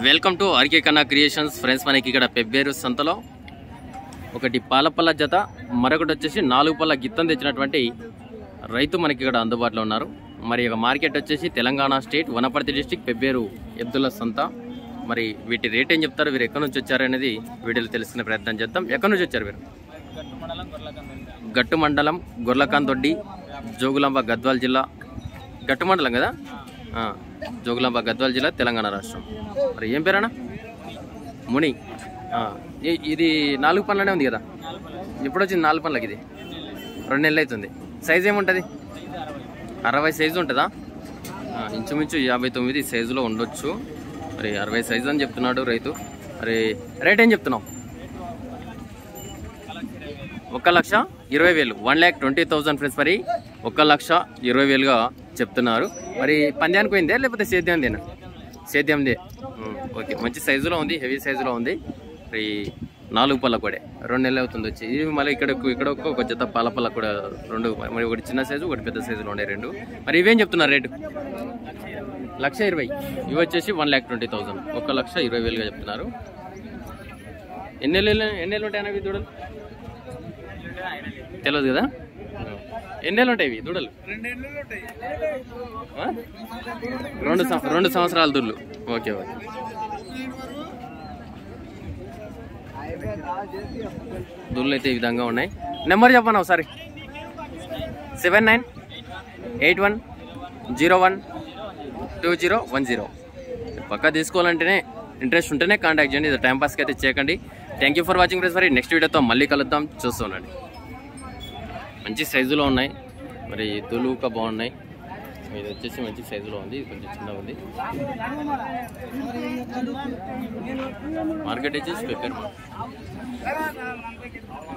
Welcome to RK Kanna creations friends మనకి ఇక్కడ పెబ్బేరు సంతలో ఒకటి పాలపల్ల జత మరొకటి వచ్చేసి నాలుగు పళ్ళ గిత్తం తెచ్చినటువంటి రైతు మనకి ఇక్కడ అందుబాటులో ఉన్నారు మరి ఇక మార్కెట్ వచ్చేసి తెలంగాణ స్టేట్ వనపర్తి డిస్టిక్ పెబ్బేరు ఎబ్దుల్లా సంత మరి వీటి రేట్ ఏం చెప్తారు వీరు ఎక్కడి నుంచి వచ్చారు అనేది వీడియోలో తెలుసుకునే ప్రయత్నం చేద్దాం ఎక్కడి నుంచి వచ్చారు వీరు గట్టు మండలం గొర్లకాన్ దొడ్డి జోగులాంబ గద్వాల్ జిల్లా గట్టు మండలం కదా ఆ, జోగులాంబ గద్వాల్ జిల్లా తెలంగాణ రాష్ట్రం మరి ఏం పేరన్నా ముని ఆ, ఇ- ఇది నాలుగు పనులనే ఉంది కదా ఎప్పుడు వచ్చింది నాలుగు పనులకి ఇది రెండు నెలలు అవుతుంది సైజ్ ఏముంటుంది అరవై సైజు ఉంటుందా ఆ, ఇంచుమించు యాభై తొమ్మిది సైజులో ఉండొచ్చు మరి అరవై సైజు అని చెప్తున్నాడు రైతు మరి రేట్ ఏం చెప్తున్నావు ఒక లక్ష ఇరవై వేలు one lakh twenty thousand friends మరి ఒక లక్ష ఇరవై వేలుగా చెప్తున్నారు మరి పంద్యానికి పోయిందే లేకపోతే సేద్యందేనా సేద్యందే ఉమ్, ఓకే మంచి సైజులో ఉంది హెవీ సైజులో ఉంది మరి నాలుగు పళ్ళ కూడా రెండు నెలలు అవుతుంది వచ్చి ఇది మళ్ళీ ఇక్కడ ఇక్కడ ఒక ఒక జత పాల పళ్ళ కూడా రెండు మరి ఒకటి చిన్న సైజు ఒకటి పెద్ద సైజులో ఉండే రెండు మరి ఇవేం చెప్తున్నారు రేటు లక్ష ఇరవై ఇవి వచ్చేసి వన్ ల్యాక్ ట్వంటీ థౌసండ్ ఒక లక్ష ఇరవై వేలుగా చెప్తున్నారు ఎన్ని నెలలు ఎన్ని నెలలు ఉంటాయి అన్నవి దూడలు తెలియదు కదా ఎన్ని నెలలు ఉంటాయి ఇవి దూడలు ఆ? రెండు సం- రెండు సంవత్సరాల దుడ్లు ఓకే ఓకే దుళ్ళు అయితే ఈ విధంగా ఉన్నాయి నెంబర్ చెప్పండి ఒకసారి seven nine eight one zero one two zero one zero పక్కా తీసుకోవాలంటేనే ఇంట్రెస్ట్ ఉంటేనే కాంటాక్ట్ చేయండి ఇది టైం పాస్కి అయితే చేయకండి thank you for watching friends మరి నెక్స్ట్ వీడియోతో మళ్ళీ కలుద్దాం చూస్తూ ఉండండి మంచి సైజులో ఉన్నాయి మరి దులుక బాగున్నాయి ఇది వచ్చేసి మంచి సైజులో ఉంది ఇది కొంచెం చిన్నగా ఉంది మార్కెట్ వచ్చేసి పెప్పర్